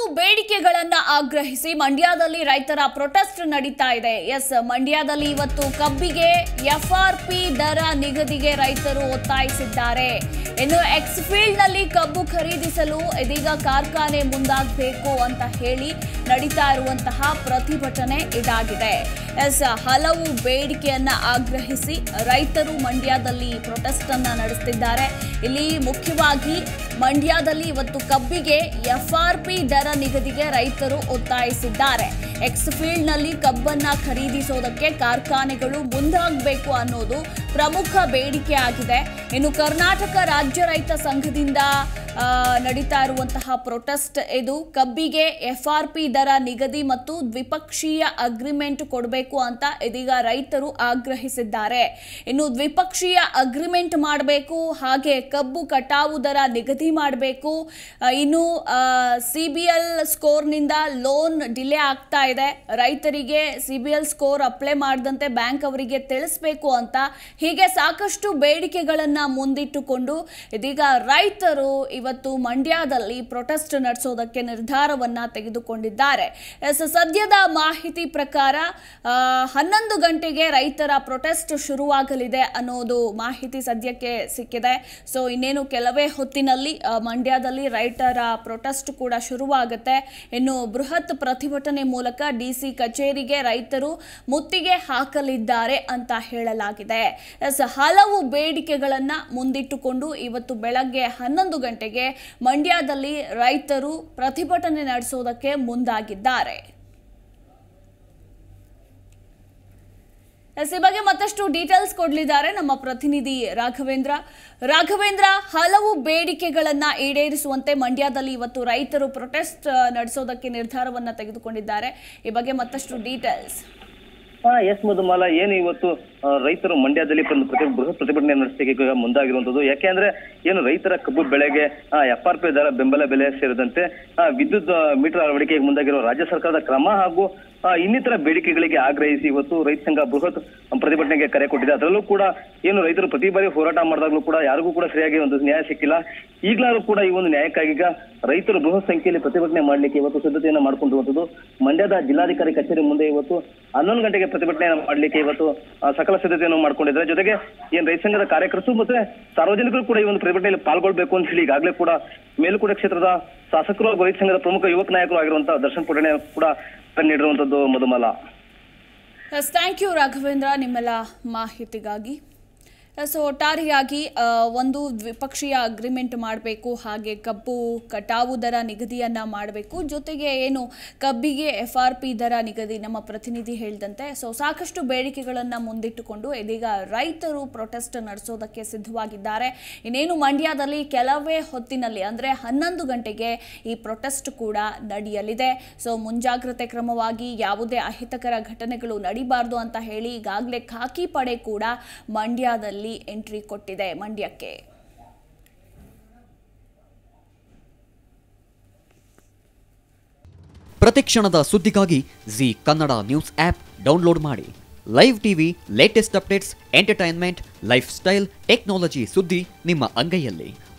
ಬೇಡಿಕೆಗಳನ್ನ ಆಗ್ರಹಿಸಿ ಮಂಡ್ಯದಲ್ಲಿ ರೈತರ ಪ್ರೊಟೆಸ್ಟ್ ನಡೀತಾ ಇದೆ ಎಸ್ ಮಂಡ್ಯದಲ್ಲಿ ಇವತ್ತು ಕಬ್ಬಿಗೆ ಎಫ್ಆರ್ಪಿ ದರ ನಿಗದಿಗೆ ರೈತರು ಒತ್ತಾಯಿಸಿದ್ದಾರೆ ಇನ್ನು ಎಕ್ಸ್ಫೀಲ್ಡ್ ನಲ್ಲಿ ಕಬ್ಬು ಖರೀದಿಸಲು ಇದೀಗ ಕಾರ್ಖಾನೆ ಮುಂದಾಗಬೇಕು ಅಂತ ಹೇಳಿ ನಡೀತಾ ಇರುವಂತಹ ಪ್ರತಿಭಟನೆ ಇದಾಗಿದೆ ಎಸ್ ಹಲವು ಬೇಡಿಕೆಯನ್ನ ಆಗ್ರಹಿಸಿ ರೈತರು ಮಂಡ್ಯದಲ್ಲಿ ಪ್ರೊಟೆಸ್ಟ್ ಅನ್ನ ನಡೆಸುತ್ತಿದ್ದಾರೆ ಇಲ್ಲಿ ಮುಖ್ಯವಾಗಿ ಮಂಡ್ಯದಲ್ಲಿ ಇವತ್ತು ಕಬ್ಬಿಗೆ ಎಫ್ಆರ್ಪಿ ದರ ನಿಗದಿಗೆ ರೈತರು ಒತ್ತಾಯಿಸಿದ್ದಾರೆ ಎಕ್ಸ್ಫೀಲ್ಡ್ ನಲ್ಲಿ ಕಬ್ಬನ್ನ ಖರೀದಿಸೋದಕ್ಕೆ ಕಾರ್ಖಾನೆಗಳು ಮುಂದಾಗಬೇಕು ಅನ್ನೋದು ಪ್ರಮುಖ ಬೇಡಿಕೆ ಆಗಿದೆ ಇನ್ನು ಕರ್ನಾಟಕ ರಾಜ್ಯ ರೈತ ಸಂಘದಿಂದ ಆ, ನಡೀತಾ ಇರುವಂತಹ ಪ್ರೊಟೆಸ್ಟ್ ಇದು ಕಬ್ಬಿಗೆ ಎಫ್ಆರ್ಪಿ ದರ ನಿಗದಿ ಮತ್ತು ದ್ವಿಪಕ್ಷೀಯ ಅಗ್ರಿಮೆಂಟ್ ಕೊಡಬೇಕು ಅಂತ ಇದೀಗ ರೈತರು ಆಗ್ರಹಿಸಿದ್ದಾರೆ ಇನ್ನು ದ್ವಿಪಕ್ಷೀಯ ಅಗ್ರಿಮೆಂಟ್ ಮಾಡಬೇಕು ಹಾಗೆ ಕಬ್ಬು ಕಟಾವು ದರ ನಿಗದಿ ಮಾಡಬೇಕು ಇನ್ನು ಸಿ ಬಿ ಎಲ್ ಸ್ಕೋರ್ನಿಂದ ಲೋನ್ ಡಿಲೇ ಆಗ್ತಾ ಇದೆ ರೈತರಿಗೆ C B L score apply ಮಾಡದಂತೆ ಬ್ಯಾಂಕ್ ಅವರಿಗೆ ತಿಳಿಸ್ಬೇಕು ಅಂತ ಹೀಗೆ ಸಾಕಷ್ಟು ಬೇಡಿಕೆಗಳನ್ನ ಮುಂದಿಟ್ಟುಕೊಂಡು ಇದೀಗ ರೈತರು ಇವತ್ತು ಮಂಡ್ಯದಲ್ಲಿ ಪ್ರೊಟೆಸ್ಟ್ ನಡೆಸೋದಕ್ಕೆ ನಿರ್ಧಾರವನ್ನ ತೆಗೆದುಕೊಂಡಿದ್ದಾರೆ ಎಸ್ ಸದ್ಯದ ಮಾಹಿತಿ ಪ್ರಕಾರ ಆ, ಹನ್ನೊಂದು ಗಂಟೆಗೆ ರೈತರ ಪ್ರೊಟೆಸ್ಟ್ ಶುರುವಾಗಲಿದೆ ಅನ್ನೋದು ಮಾಹಿತಿ ಸದ್ಯಕ್ಕೆ ಸಿಕ್ಕಿದೆ ಸೊ ಇನ್ನೇನು ಕೆಲವೇ ಹೊತ್ತಿನಲ್ಲಿ ಆ, ಮಂಡ್ಯದಲ್ಲಿ ರೈತರ ಪ್ರೊಟೆಸ್ಟ್ ಕೂಡ ಶುರುವಾಗುತ್ತೆ ಇನ್ನು ಬೃಹತ್ ಪ್ರತಿಭಟನೆ ಮೂಲಕ ಡಿಸಿ ಕಚೇರಿಗೆ ರೈತರು ಮುತ್ತಿಗೆ ಹಾಕಲಿದ್ದಾರೆ ಅಂತ ಹೇಳಲಾಗಿದೆ ಎಸ್ ಹಲವು ಬೇಡಿಕೆಗಳನ್ನ ಮುಂದಿಟ್ಟುಕೊಂಡು ಇವತ್ತು ಬೆಳಗ್ಗೆ ಹನ್ನೊಂದು ಗಂಟೆಗೆ ಮಂಡ್ಯದಲ್ಲಿ ರೈತರು ಪ್ರತಿಭಟನೆ ನಡೆಸೋದಕ್ಕೆ ಮುಂದಾಗಿದ್ದಾರೆ ಎಸ್ ಈ ಬಗ್ಗೆ ಮತ್ತಷ್ಟು ಡೀಟೇಲ್ಸ್ ಕೊಡಲಿದ್ದಾರೆ ನಮ್ಮ ಪ್ರತಿನಿಧಿ ರಾಘವೇಂದ್ರ ರಾಘವೇಂದ್ರ ಹಲವು ಬೇಡಿಕೆಗಳನ್ನ ಈಡೇರಿಸುವಂತೆ ಮಂಡ್ಯದಲ್ಲಿ ಇವತ್ತು ರೈತರು ಪ್ರೊಟೆಸ್ಟ್ ನಡೆಸೋದಕ್ಕೆ ನಿರ್ಧಾರವನ್ನ ತೆಗೆದುಕೊಂಡಿದ್ದಾರೆ ಈ ಬಗ್ಗೆ ಮತ್ತಷ್ಟು ಡೀಟೇಲ್ಸ್ ಹಾ ಎಸ್ ಮಧುಮಾಲ ಏನು ಇವತ್ತು ಆ, ರೈತರು ಮಂಡ್ಯದಲ್ಲಿ ಒಂದು ಪ್ರತಿ ಬೃಹತ್ ಪ್ರತಿಭಟನೆ ನಡೆಸಲಿಕ್ಕೆ ಈಗ ಮುಂದಾಗಿರುವಂತದ್ದು ಯಾಕೆಂದ್ರೆ ಏನು ರೈತರ ಕಬ್ಬು ಬೆಳೆಗೆ ಎಫ್ ಆರ್ ಪಿ ದರ ಬೆಂಬಲ ಬೆಲೆ ಸೇರಿದಂತೆ ಆ, ವಿದ್ಯುತ್ ಆ, ಮೀಟರ್ ಅಳವಡಿಕೆಗೆ ಮುಂದಾಗಿರುವ ರಾಜ್ಯ ಸರ್ಕಾರದ ಕ್ರಮ ಹಾಗೂ ಆ, ಇನ್ನಿತರ ಬೇಡಿಕೆಗಳಿಗೆ ಆಗ್ರಹಿಸಿ ಇವತ್ತು ರೈತ ಸಂಘ ಬೃಹತ್ ಪ್ರತಿಭಟನೆಗೆ ಕರೆ ಕೊಟ್ಟಿದೆ ಅದರಲ್ಲೂ ಕೂಡ ಏನು ರೈತರು ಪ್ರತಿ ಬಾರಿ ಹೋರಾಟ ಮಾಡಿದಾಗಲೂ ಕೂಡ ಯಾರಿಗೂ ಕೂಡ ಸರಿಯಾಗಿ ಒಂದು ನ್ಯಾಯ ಸಿಕ್ಕಿಲ್ಲ ಈಗಲಾದ್ರೂ ಕೂಡ ಈ ಒಂದು ನ್ಯಾಯಕ್ಕಾಗಿ ಈಗ ರೈತರು ಬೃಹತ್ ಸಂಖ್ಯೆಯಲ್ಲಿ ಪ್ರತಿಭಟನೆ ಮಾಡಲಿಕ್ಕೆ ಇವತ್ತು ಸಿದ್ಧತೆಯನ್ನ ಮಾಡ್ಕೊಂಡಿರುವಂತದ್ದು ಮಂಡ್ಯದ ಜಿಲ್ಲಾಧಿಕಾರಿ ಕಚೇರಿ ಮುಂದೆ ಇವತ್ತು ಹನ್ನೊಂದು ಗಂಟೆಗೆ ಪ್ರತಿಭಟನೆಯನ್ನು ಮಾಡಲಿಕ್ಕೆ ಇವತ್ತು ಆ, ಸಕಲ ಸಿದ್ಧತೆಯನ್ನು ಮಾಡ್ಕೊಂಡಿದ್ದಾರೆ ಜೊತೆಗೆ ಏನ್ ರೈತ ಸಂಘದ ಕಾರ್ಯಕರ್ತರು ಮತ್ತೆ ಸಾರ್ವಜನಿಕರು ಕೂಡ ಈ ಒಂದು ಪ್ರತಿಭಟನೆಯಲ್ಲಿ ಪಾಲ್ಗೊಳ್ಬೇಕು ಅಂತ ಹೇಳಿ ಈಗಾಗಲೇ ಕೂಡ ಮೇಲುಕೋಟೆ ಕ್ಷೇತ್ರದ ಶಾಸಕರು ಹಾಗೂ ರೈತ ಸಂಘದ ಪ್ರಮುಖ ಯುವಕ ನಾಯಕರು ಆಗಿರುವಂತಹ ದರ್ಶನ್ ಪುಟಣೆ ಕೂಡ ಕರೆ ನೀಡಿರುವಂತದ್ದು Madhumala yes thank you Raghavendra ನಿಮ್ಮೆಲ್ಲ ಮಾಹಿತಿಗಾಗಿ ಎಸ್ ಒಟ್ಟಾರೆಯಾಗಿ ಆ, ಒಂದು ದ್ವಿಪಕ್ಷೀಯ ಅಗ್ರಿಮೆಂಟ್ ಮಾಡಬೇಕು ಹಾಗೆ ಕಬ್ಬು ಕಟಾವು ದರ ನಿಗದಿಯನ್ನು ಮಾಡಬೇಕು ಜೊತೆಗೆ ಏನು ಕಬ್ಬಿಗೆ ಎಫ್ ಆರ್ ಪಿ ದರ ನಿಗದಿ ನಮ್ಮ ಪ್ರತಿನಿಧಿ ಹೇಳಿದಂತೆ ಸೊ ಸಾಕಷ್ಟು ಬೇಡಿಕೆಗಳನ್ನು ಮುಂದಿಟ್ಟುಕೊಂಡು ಇದೀಗ ರೈತರು ಪ್ರೊಟೆಸ್ಟ್ ನಡೆಸೋದಕ್ಕೆ ಸಿದ್ಧವಾಗಿದ್ದಾರೆ ಇನ್ನೇನು ಮಂಡ್ಯದಲ್ಲಿ ಕೆಲವೇ ಹೊತ್ತಿನಲ್ಲಿ ಅಂದರೆ ಹನ್ನೊಂದು ಗಂಟೆಗೆ ಈ ಪ್ರೊಟೆಸ್ಟ್ ಕೂಡ ನಡೆಯಲಿದೆ ಸೊ ಮುಂಜಾಗ್ರತೆ ಕ್ರಮವಾಗಿ ಯಾವುದೇ ಅಹಿತಕರ ಘಟನೆಗಳು ನಡಿಬಾರ್ದು ಅಂತ ಹೇಳಿ ಈಗಾಗಲೇ ಖಾಕಿ ಪಡೆ ಕೂಡ ಮಂಡ್ಯದಲ್ಲಿ ಎಂಟ್ರಿ ಕೊಟ್ಟಿದೆ ಮಂಡ್ಯಕ್ಕೆ ಪ್ರತಿಕ್ಷಣದ ಸುದ್ದಿಗಾಗಿ Zee Kannada news app download ಮಾಡಿ live TV latest updates entertainment lifestyle technology ಸುದ್ದಿ ನಿಮ್ಮ ಅಂಗೈಯಲ್ಲಿ